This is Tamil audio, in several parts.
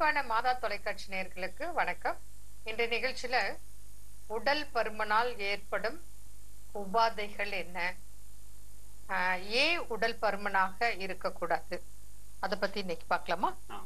அன்பான மாதா தொலைக்காட்சி நேயர்களுக்கு வணக்கம் இன்றைய நிகழ்ச்சியில உடல் பருமனால் ஏற்படும் உபாதைகள் என்ன ஆஹ் ஏன் உடல் பருமனாக இருக்கக்கூடாது அத பத்தி இன்னைக்கு பார்க்கலாமா ஆ.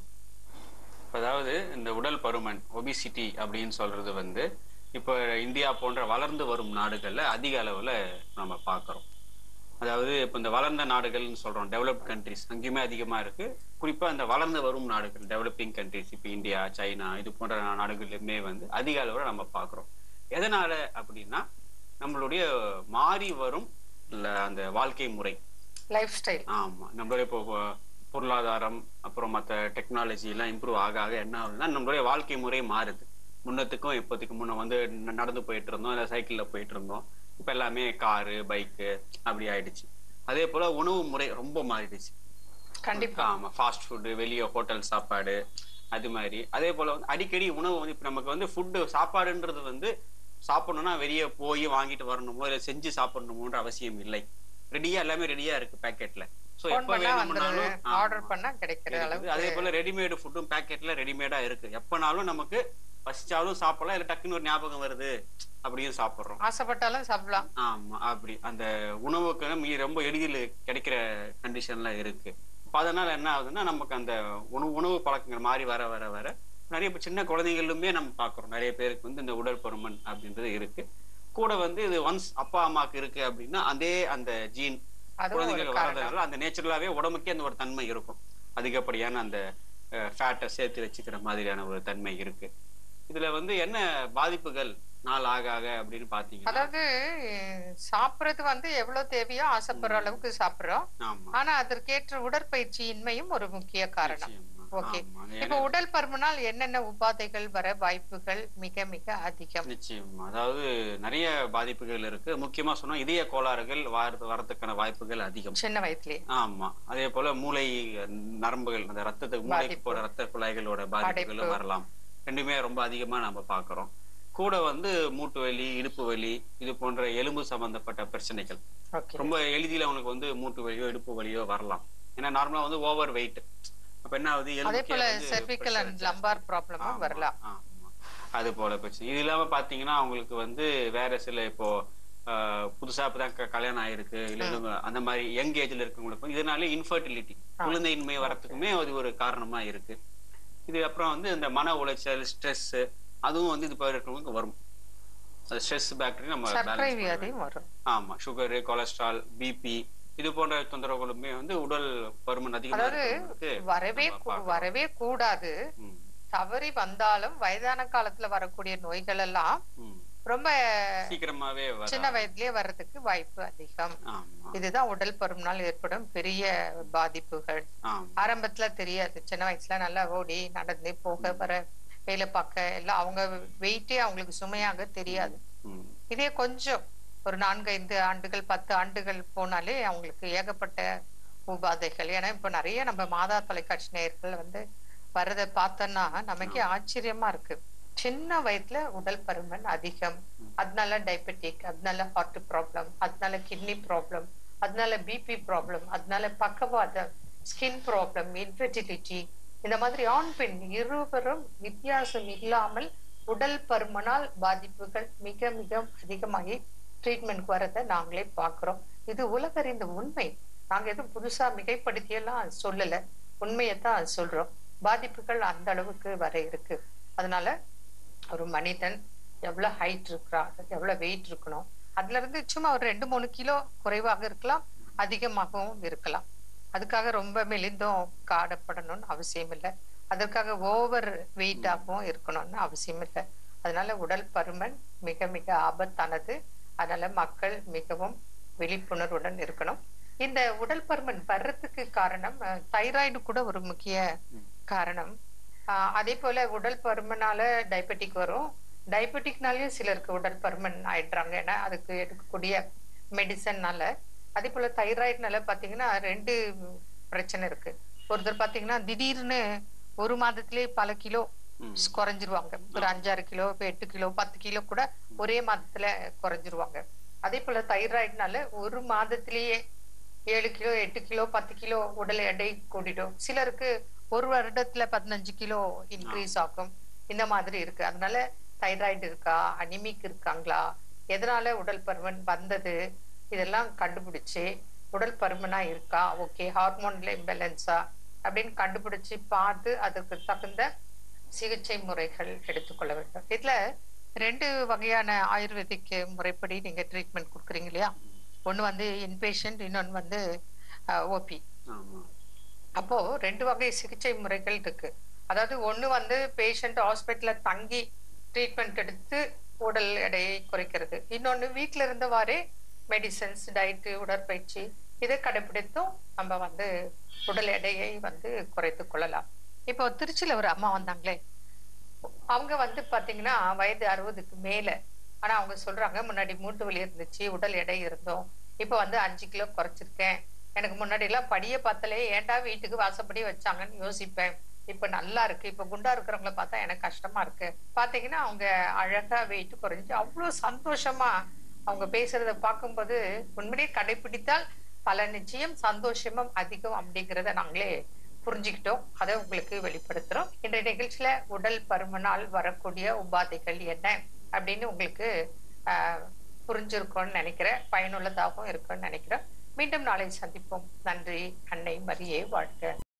அதாவது இந்த உடல் பருமன் ஒபிசிட்டி அப்படின்னு சொல்றது வந்து இப்போ இந்தியா போன்ற வளர்ந்து வரும் நாடுகள்ல அதிக அளவுல நம்ம பார்க்குறோம் அதாவது இப்போ இந்த வளர்ந்த நாடுகள்னு சொல்றோம் டெவலப்ட் கண்ட்ரிஸ் அங்கேயுமே அதிகமா இருக்கு குறிப்பா இந்த வளர்ந்து வரும் நாடுகள் டெவலப்பிங் கண்ட்ரிஸ் இப்போ இந்தியா சைனா இது போன்ற நாடுகளிலுமே வந்து அதிக அளவுல நம்ம பார்க்குறோம் எதனால அப்படின்னா நம்மளுடைய மாறி வரும் இல்ல அந்த வாழ்க்கை முறை லைஃப் ஸ்டைல் ஆமா நம்மளுடைய இப்போ பொ- பொருளாதாரம் அப்புறம் மற்ற டெக்னாலஜி எல்லாம் இம்ப்ரூவ் ஆக ஆக என்ன ஆகுதுன்னா நம்மளுடைய வாழ்க்கை முறை மாறுது முன்னத்துக்கும் இப்போதைக்கு முன்ன வந்து ந- நடந்து போயிட்டு இருந்தோம் இல்லை சைக்கிள்ல போயிட்டு இருந்தோம் இப்போ எல்லாமே காரு பைக்கு அப்படி ஆயிடுச்சு அதே போல உணவு முறை ரொம்ப மாறிடுச்சு கண்டிப்பா ஆமா ஃபாஸ்ட் ஃபுட்டு வெளியே ஹோட்டல் சாப்பாடு அது மாதிரி அதே போல வந்து அடிக்கடி உணவு வந்து இப்போ நமக்கு வந்து ஃபுட்டு சாப்பாடுன்றது வந்து சாப்பிடணும்னா வெளியே போய் வாங்கிட்டு வரணுமோ இல்லை செஞ்சு சாப்பிடணுமோன்ற அவசியம் இல்லை ரெடியா எல்லாமே ரெடியா இருக்கு பேக்கெட்ல ஸோ போன் எப்போ பண்ணா வேணும்னாலும் வந்துருது ஆர்டர் பண்ணா கிடைக்கிற இருக்குது. அளவுக்கு அதே போல ரெடிமேடு ஃபுட்டும் பேக்கெட்ல ரெடிமேடா இருக்கு எப்பனாலும் நமக்கு பசிச்சாலும் சாப்பிடலாம் இல்ல டக்குன்னு ஒரு ஞாபகம் வருது அப்படியும் சாப்பிடுறோம் ஆசைப்பட்டாலும் சாப்பிடலாம் ஆமா அப்படி அந்த உணவுக்கு நம்ம ரொம்ப எளிதில் கிடைக்கிற கண்டிஷன்ல இருக்கு அப்ப அதனால என்ன ஆகுதுன்னா நமக்கு அந்த உணவு உணவு பழக்கங்கள் மாறி வர வர வர நிறைய இப்ப சின்ன குழந்தைகளுமே நம்ம பாக்குறோம் நிறைய பேருக்கு வந்து இந்த உடல் பருமன் அப்படின்றது இருக்கு கூட வந்து இது ஒன்ஸ் அப்பா அம்மாக்கு இருக்கு அப்படின்னா அதே அந்த ஜீன் அதுவும் ஒரு குழந்தைகள் காரணம் வளர்றதுனால அந்த நேச்சுரலாவே உடம்புக்கே அந்த ஒரு தன்மை இருக்கும் அதிகப்படியான அந்த ஃபேட்டை சேர்த்து வச்சுக்கிற மாதிரியான ஒரு தன்மை இருக்கு இதுல வந்து என்ன பாதிப்புகள் நாள் ஆக ஆக அப்படின்னு பாத்தீங்கன்னா அதாவது சாப்பிடுறது வந்து எவ்வளவு தேவையோ ஆசைப்படுற அளவுக்கு சாப்பிடுறோம் ஆமா ஆனா அதற்கேற்ற உடற்பயிற்சி இன்மையும் ஒரு முக்கிய காரணம் நிச்சயமா. ஓகே ஆமா. இப்ப உடல் பருமனால் என்னென்ன உபாதைகள் வர வாய்ப்புகள் மிக மிக அதிகம் நிச்சயமா அதாவது நிறைய பாதிப்புகள் இருக்கு முக்கியமா சொன்னா இதய கோளாறுகள் வரது வரதுக்கான வாய்ப்புகள் அதிகம் சின்ன வயசுலயே ஆமா அதே போல மூளை நரம்புகள் அந்த ரத்தத்துக்கு மூளைக்கு பாதிப்பு. போற ரத்த குழாய்களோட பாதிப்புகளும் அடைப்பு. வரலாம் ரெண்டுமே ரொம்ப அதிகமா நம்ம பாக்குறோம் கூட வந்து மூட்டு வலி இடுப்பு வலி இது போன்ற எலும்பு சம்பந்தப்பட்ட பிரச்சனைகள் ஓகே ரொம்ப எளிதில் அவனுக்கு வந்து மூட்டு வலியோ இடுப்பு வலியோ வரலாம் ஏன்னா நார்மலா வந்து ஓவர் வெயிட் அப்ப என்ன ஆகுது அதே எலும்புக்கே போல வந்து செர்விக்கல் pressure அண்ட் ஜாஸ்தி. லம்பார் ப்ராப்ளமும் ஆமா, வரலாம் ஆமா. அது போல பிரச்சனை இது இல்லாம பாத்தீங்கன்னா அவங்களுக்கு வந்து வேற சில இப்போ ஆஹ், புதுசா இப்பதான் க- கல்யாணம் ஆயிருக்கு இல்ல இவங்க அந்த மாதிரி யங் ஏஜ்ல இருக்கவங்களுக்கு வந்து இதனால இன்ஃபர்டிலிட்டி குழந்தையின்மை வரத்துக்குமே அது ஒரு காரணமா இருக்கு இது அப்புறம் வந்து இந்த மன உளைச்சல் ஸ்ட்ரெஸ் அதுவும் வந்து இது போல இருக்கவங்களுக்கு வரும் ஸ்ட்ரெஸ் பாக்டீரியா நம்ம சர்க்கரை balance பண்ண வியாதியும் வரும் ஆமா சுகரு கொலஸ்ட்ரால் பிபி இது போன்ற தொந்தரவுகளுமே வந்து உடல் பருமன் அதிகமா அதாவது இருக்கவங்களுக்கு வரவே நம்ம கூ- பார்க்கலாம். வரவே கூடாது ம், தவறி வந்தாலும் வயதான காலத்துல வரக்கூடிய நோய்கள் எல்லாம் ம். ரொம்ப சீக்கிரமாவே வர சின்ன வயதிலேயே வர்றதுக்கு வாய்ப்பு அதிகம் ஆமா இதுதான் உடல் பருமனால் ஏற்படும் பெரிய பாதிப்புகள் ஆமா ஆரம்பத்துல தெரியாது சின்ன வயசுல நல்லா ஓடி நடந்து போக வர வேலை பார்க்க எல்லாம் அவங்க வெயிட்டே அவங்களுக்கு சுமையாக தெரியாது ம், இதே கொஞ்சம் ஒரு நான்கு ஐந்து ஆண்டுகள் பத்து ஆண்டுகள் போனாலே அவங்களுக்கு ஏகப்பட்ட உபாதைகள் ஏன்னா இப்ப நிறைய நம்ம மாதா தொலைக்காட்சி நேயர்கள் வந்து வர்றதை பார்த்தோம்னா நமக்கே ஆச்சரியமா இருக்கு சின்ன வயசுல உடல் பருமன் அதிகம் அதனால டயபெட்டிக் அதனால ஹார்ட் ப்ராப்ளம் அதனால கிட்னி ப்ராப்ளம் அதனால பிபி ப்ராப்ளம் அதனால பக்கவாதம் ஸ்கின் ப்ராப்ளம் இன்ஃபெர்டிலிட்டி இந்த மாதிரி ஆண் பெண் இருவரும் வித்தியாசம் இல்லாமல் உடல் பருமனால் பாதிப்புகள் மிக மிக அதிகமாகி ட்ரீட்மெண்ட்க்கு வரதை நாங்களே பார்க்கிறோம் இது உலகறிந்த உண்மை நாங்க எதுவும் புதுசா மிகைப்படுத்தியெல்லாம் சொல்லல உண்மையைத்தான் சொல்றோம் பாதிப்புகள் அந்த அளவுக்கு வர இருக்கு அதனால ஒரு மனிதன் எவ்வளவு ஹைட் இருக்கிறான் எவ்வளவு வெயிட் இருக்கணும் அதுல இருந்து சும்மா ஒரு ரெண்டு மூணு கிலோ குறைவாக இருக்கலாம் அதிகமாகவும் இருக்கலாம் அதுக்காக ரொம்ப மெலிந்தும் காடப்படணும்னு அவசியம் இல்லை அதற்காக ஓவர் வெயிட்டாகவும் இருக்கணும்னு அவசியம் இல்லை அதனால உடல் பருமன் மிக மிக ஆபத்தானது அதனால மக்கள் மிகவும் விழிப்புணர்வுடன் இருக்கணும் இந்த உடல் பருமன் வர்றதுக்கு காரணம் தைராய்டு கூட ஒரு முக்கிய காரணம் ஆஹ் அதே போல உடல் பருமனால டயபெட்டிக் வரும் டயபெட்டிக்னாலயும் சிலருக்கு உடல் பருமன் ஆயிடுறாங்க ஏன்னா அதுக்கு எடுக்கக்கூடிய மெடிசன்னால அதே போல தைராய்டுனால பாத்தீங்கன்னா ரெண்டு பிரச்சனை இருக்கு ஒருத்தர் பாத்தீங்கன்னா திடீர்னு ஒரு மாதத்திலேயே பல கிலோ ம். குறைஞ்சிருவாங்க ஒரு அஞ்சாறு கிலோ இப்ப எட்டு கிலோ பத்து கிலோ கூட ஒரே மாதத்துல குறைஞ்சிருவாங்க அதே போல தைராய்டுனால ஒரு மாதத்திலேயே ஏழு கிலோ எட்டு கிலோ பத்து கிலோ உடல் எடை கூடிடும் சிலருக்கு ஒரு வருடத்துல பதினஞ்சு கிலோ இன்க்ரீஸ் ஆகும் இந்த மாதிரி இருக்கு அதனால தைராய்டு இருக்கா அனிமிக் இருக்காங்களா எதனால உடல் பருமன் வந்தது இதெல்லாம் கண்டுபிடிச்சு உடல் பருமனா இருக்கா ஓகே ஹார்மோன்ல இம்பேலன்ஸா அப்படின்னு கண்டுபிடிச்சு பார்த்து அதுக்கு தகுந்த சிகிச்சை முறைகள் எடுத்துக்கொள்ள வேண்டும் இதுல ரெண்டு வகையான ஆயுர்வேதிக் முறைப்படி நீங்க ட்ரீட்மெண்ட் கொடுக்குறீங்க இல்லையா ஒண்ணு வந்து இன்பேஷண்ட் இன்னொன்னு வந்து ஓபி ஆமா அப்போ ரெண்டு வகை சிகிச்சை முறைகள் இருக்கு அதாவது ஒண்ணு வந்து பேஷண்ட் ஹாஸ்பிட்டல்ல தங்கி ட்ரீட்மெண்ட் எடுத்து உடல் எடையை குறைக்கிறது இன்னொன்னு வீட்ல இருந்தவாறே மெடிசன்ஸ் டயட்டு உடற்பயிற்சி இதை கடைபிடித்தும் நம்ம வந்து உடல் எடையை வந்து குறைத்து கொள்ளலாம் இப்போ திருச்சியில ஒரு அம்மா வந்தாங்களே அவங்க வந்து பாத்தீங்கன்னா வயது அறுபதுக்கு மேல ஆனா அவங்க சொல்றாங்க முன்னாடி மூட்டு வலி இருந்துச்சு உடல் எடை இருந்தோம் இப்போ வந்து அஞ்சு கிலோ குறைச்சிருக்கேன் எனக்கு முன்னாடி எல்லாம் படிய பார்த்தாலே ஏன்டா வீட்டுக்கு வாசப்படி வச்சாங்கன்னு யோசிப்பேன் இப்ப நல்லா இருக்கு இப்ப குண்டா இருக்கிறவங்கள பார்த்தா எனக்கு கஷ்டமா இருக்கு பாத்தீங்கன்னா அவங்க அழகா வெயிட் குறைஞ்சு அவ்வளவு சந்தோஷமா அவங்க பேசுறத பார்க்கும்போது உண்மையிலேயே கடைபிடித்தால் பல நிச்சயம் சந்தோஷமும் அதிகம் அப்படிங்கிறத நாங்களே புரிஞ்சுக்கிட்டோம் அதை உங்களுக்கு வெளிப்படுத்துறோம் இன்றைய நிகழ்ச்சியில உடல் பருமனால் வரக்கூடிய உபாதைகள் என்ன அப்படின்னு உங்களுக்கு ஆஹ், புரிஞ்சிருக்கும்னு நினைக்கிறேன் பயனுள்ளதாகவும் இருக்கும்னு நினைக்கிறேன் மீண்டும் நாளை சந்திப்போம் நன்றி அன்னை மரியே வாழ்க